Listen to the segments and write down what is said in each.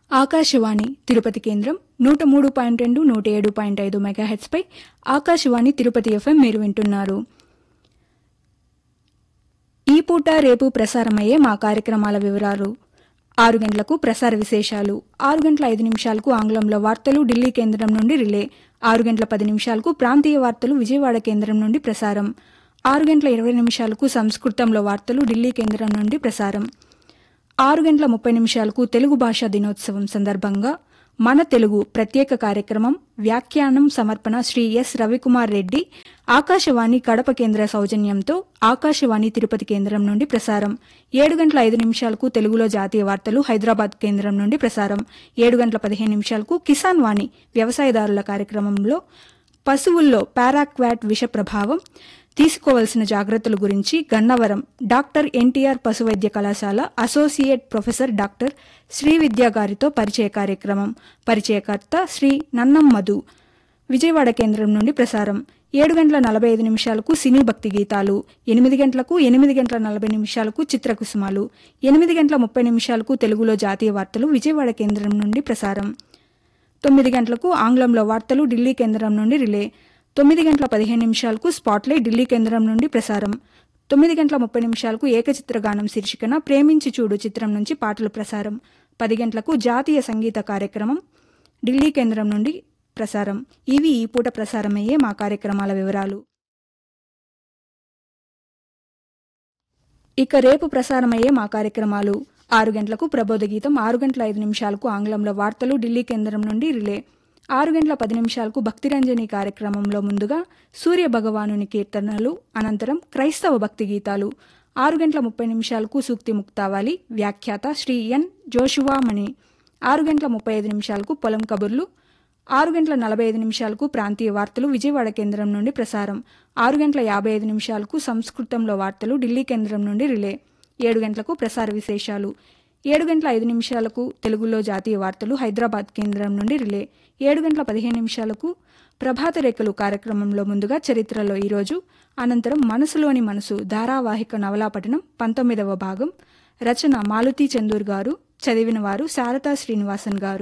ఆకాశవాణి తిరుపతి కేంద్రం నూట మూడు పాయింట్ రెండు నూట ఏడు పాయింట్ ఐదు మెగాహెట్స్పై ఆకాశవాణి తిరుపతి ఎఫ్ఎం మీరు వింటున్నారు ఈ పూట రేపు ప్రసారమయ్యే మా కార్యక్రమాల వివరాలు ఆరు గంటలకు ప్రసార విశేషాలు ఆరు గంటల ఐదు నిమిషాలకు ఆంగ్లంలో వార్తలు ఢిల్లీ కేంద్రం నుండి రిలే ఆరు గంటల పది నిమిషాలకు ప్రాంతీయ వార్తలు విజయవాడ కేంద్రం నుండి ప్రసారం ఆరు గంటల ఇరవై నిమిషాలకు సంస్కృతంలో వార్తలు ఢిల్లీ కేంద్రం నుండి ప్రసారం ఆరు గంటల ముప్పై నిమిషాలకు తెలుగు భాషా దినోత్సవం సందర్భంగా మన తెలుగు ప్రత్యేక కార్యక్రమం వ్యాఖ్యానం సమర్పణ శ్రీ ఎస్ రవికుమార్ రెడ్డి ఆకాశవాణి కడప కేంద్ర సౌజన్యంతో ఆకాశవాణి తిరుపతి కేంద్రం నుండి ప్రసారం ఏడు గంటల ఐదు నిమిషాలకు తెలుగులో జాతీయ వార్తలు హైదరాబాద్ కేంద్రం నుండి ప్రసారం ఏడు గంటల పదిహేను నిమిషాలకు కిసాన్ వాణి వ్యవసాయదారుల కార్యక్రమంలో పశువుల్లో పారాక్వాట్ విష ప్రభావం తీసుకోవలసిన జాగ్రత్తల గురించి గన్నవరం డాక్టర్ ఎన్టీఆర్ పశు వైద్య కళాశాల అసోసియేట్ ప్రొఫెసర్ డాక్టర్ శ్రీ విద్యా గారితో పరిచయ కార్యక్రమం పరిచయకర్త శ్రీ నన్నం మధు విజయవాడ కేంద్రం నుండి ప్రసారం ఏడు గంటల నలభై ఐదు నిమిషాలకు సినీ భక్తి గీతాలు ఎనిమిది గంటలకు ఎనిమిది గంటల నలభై నిమిషాలకు చిత్రకుసుమాలు ఎనిమిది గంటల ముప్పై నిమిషాలకు తెలుగులో జాతీయ వార్తలు విజయవాడ కేంద్రం నుండి ప్రసారం తొమ్మిది గంటలకు ఆంగ్లంలో వార్తలు ఢిల్లీ కేంద్రం నుండి రిలే తొమ్మిది గంటల పదిహేను నిమిషాలకు స్పాట్లైట్ ఢిల్లీ కేంద్రం నుండి ప్రసారం తొమ్మిది గంటల ముప్పై నిమిషాలకు ఏకచిత్ర గానం శీర్షికన ప్రేమించి చూడు చిత్రం నుంచి పాటలు ప్రసారం పది గంటలకు జాతీయ సంగీత కార్యక్రమం ఢిల్లీ కేంద్రం నుండి ప్రసారం ఇవి ఈ పూట ప్రసారమయ్యే మా కార్యక్రమాల వివరాలు ఇక రేపు ప్రసారమయ్యే మా కార్యక్రమాలు ఆరు గంటలకు ప్రబోధ గీతం ఆరు గంటల ఐదు నిమిషాలకు ఆంగ్లంలో వార్తలు ఢిల్లీ కేంద్రం నుండి రిలే ఆరు గంటల పది నిమిషాలకు భక్తిరంజని కార్యక్రమంలో ముందుగా సూర్య భగవానుని కీర్తనలు అనంతరం క్రైస్తవ భక్తి గీతాలు ఆరు గంటల ముప్పై నిమిషాలకు సూక్తి ముక్తావాలి వ్యాఖ్యాత శ్రీ ఎన్ జోషువామణి ఆరు గంటల ముప్పై ఐదు నిమిషాలకు పొలం కబుర్లు ఆరు గంటల నలభై ఐదు నిమిషాలకు ప్రాంతీయ వార్తలు విజయవాడ కేంద్రం నుండి ప్రసారం ఆరు గంటల యాభై ఐదు నిమిషాలకు సంస్కృతంలో వార్తలు ఢిల్లీ కేంద్రం నుండి రిలే ఏడు గంటలకు ప్రసార విశేషాలు ఏడు గంటల ఐదు నిమిషాలకు తెలుగులో జాతీయ వార్తలు హైదరాబాద్ కేంద్రం నుండి రిలే ఏడు గంటల పదిహేను నిమిషాలకు ప్రభాత రేఖలు కార్యక్రమంలో ముందుగా చరిత్రలో ఈరోజు అనంతరం మనసులోని మనసు ధారావాహిక నవలా పఠనం పంతొమ్మిదవ భాగం రచన మాలుతీ చందూర్ గారు చదివిన వారు శారదా శ్రీనివాసన్ గారు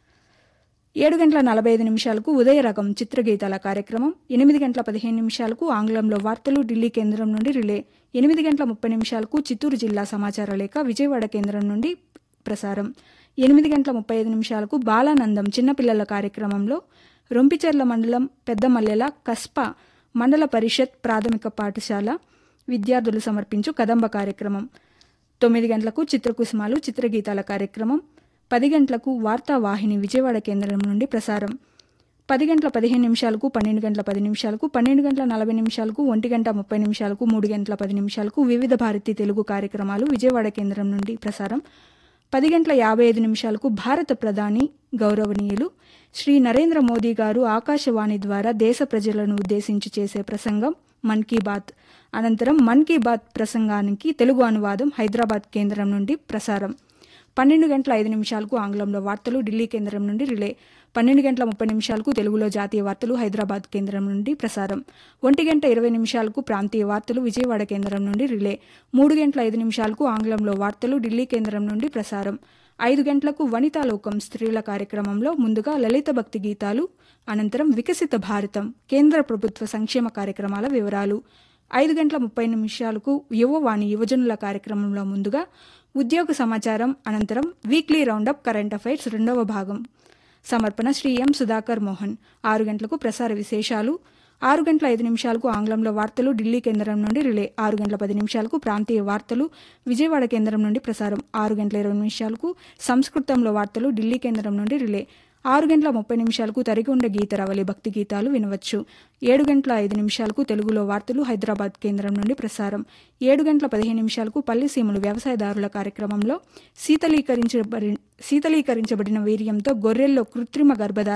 ఏడు గంటల నలభై ఐదు నిమిషాలకు ఉదయ రకం చిత్రగీతాల కార్యక్రమం ఎనిమిది గంటల పదిహేను నిమిషాలకు ఆంగ్లంలో వార్తలు ఢిల్లీ కేంద్రం నుండి రిలే ఎనిమిది గంటల ముప్పై నిమిషాలకు చిత్తూరు జిల్లా సమాచార లేఖ విజయవాడ కేంద్రం నుండి ప్రసారం ఎనిమిది గంటల ముప్పై ఐదు నిమిషాలకు బాలానందం చిన్నపిల్లల కార్యక్రమంలో రొంపిచెర్ల మండలం పెద్దమల్లెల కస్ప మండల పరిషత్ ప్రాథమిక పాఠశాల విద్యార్థులు సమర్పించు కదంబ కార్యక్రమం తొమ్మిది గంటలకు చిత్రకుసుమాలు చిత్రగీతాల కార్యక్రమం పది గంటలకు వార్తావాహిని విజయవాడ కేంద్రం నుండి ప్రసారం పది గంటల పదిహేను నిమిషాలకు పన్నెండు గంటల పది నిమిషాలకు పన్నెండు గంటల నలభై నిమిషాలకు ఒంటి గంట ముప్పై నిమిషాలకు మూడు గంటల పది నిమిషాలకు వివిధ భారతి తెలుగు కార్యక్రమాలు విజయవాడ కేంద్రం నుండి ప్రసారం పది గంటల యాభై ఐదు నిమిషాలకు భారత ప్రధాని గౌరవనీయులు శ్రీ నరేంద్ర మోదీ గారు ఆకాశవాణి ద్వారా దేశ ప్రజలను ఉద్దేశించి చేసే ప్రసంగం మన్ కీ బాత్ అనంతరం మన్ కీ బాత్ ప్రసంగానికి తెలుగు అనువాదం హైదరాబాద్ కేంద్రం నుండి ప్రసారం పన్నెండు గంటల ఐదు నిమిషాలకు ఆంగ్లంలో వార్తలు ఢిల్లీ కేంద్రం నుండి రిలే పన్నెండు గంటల ముప్పై నిమిషాలకు తెలుగులో జాతీయ వార్తలు హైదరాబాద్ కేంద్రం నుండి ప్రసారం ఒంటి గంట ఇరవై నిమిషాలకు ప్రాంతీయ వార్తలు విజయవాడ కేంద్రం నుండి రిలే మూడు గంటల ఐదు నిమిషాలకు ఆంగ్లంలో వార్తలు ఢిల్లీ కేంద్రం నుండి ప్రసారం ఐదు గంటలకు వనితాలోకం స్త్రీల కార్యక్రమంలో ముందుగా లలిత భక్తి గీతాలు అనంతరం వికసిత భారతం కేంద్ర ప్రభుత్వ సంక్షేమ కార్యక్రమాల వివరాలు ఐదు గంటల ముప్పై నిమిషాలకు యువవాణి యువజనుల కార్యక్రమంలో ముందుగా ఉద్యోగ సమాచారం అనంతరం వీక్లీ రౌండప్ కరెంట్ అఫైర్స్ రెండవ భాగం సమర్పణ శ్రీ ఎం సుధాకర్ మోహన్ ఆరు గంటలకు ప్రసార విశేషాలు ఆరు గంటల ఐదు నిమిషాలకు ఆంగ్లంలో వార్తలు ఢిల్లీ కేంద్రం నుండి రిలే ఆరు గంటల పది నిమిషాలకు ప్రాంతీయ వార్తలు విజయవాడ కేంద్రం నుండి ప్రసారం ఆరు గంటల ఇరవై నిమిషాలకు సంస్కృతంలో వార్తలు ఢిల్లీ కేంద్రం నుండి రిలే ఆరు గంటల ముప్పై నిమిషాలకు తరిగుండ గీతరవలి భక్తి గీతాలు వినవచ్చు ఏడు గంటల ఐదు నిమిషాలకు తెలుగులో వార్తలు హైదరాబాద్ కేంద్రం నుండి ప్రసారం ఏడు గంటల పదిహేను నిమిషాలకు పల్లిసీమలు వ్యవసాయదారుల కార్యక్రమంలో శీతలీకరించబడి శీతలీకరించబడిన వీర్యంతో గొర్రెల్లో కృత్రిమ గర్భధారణ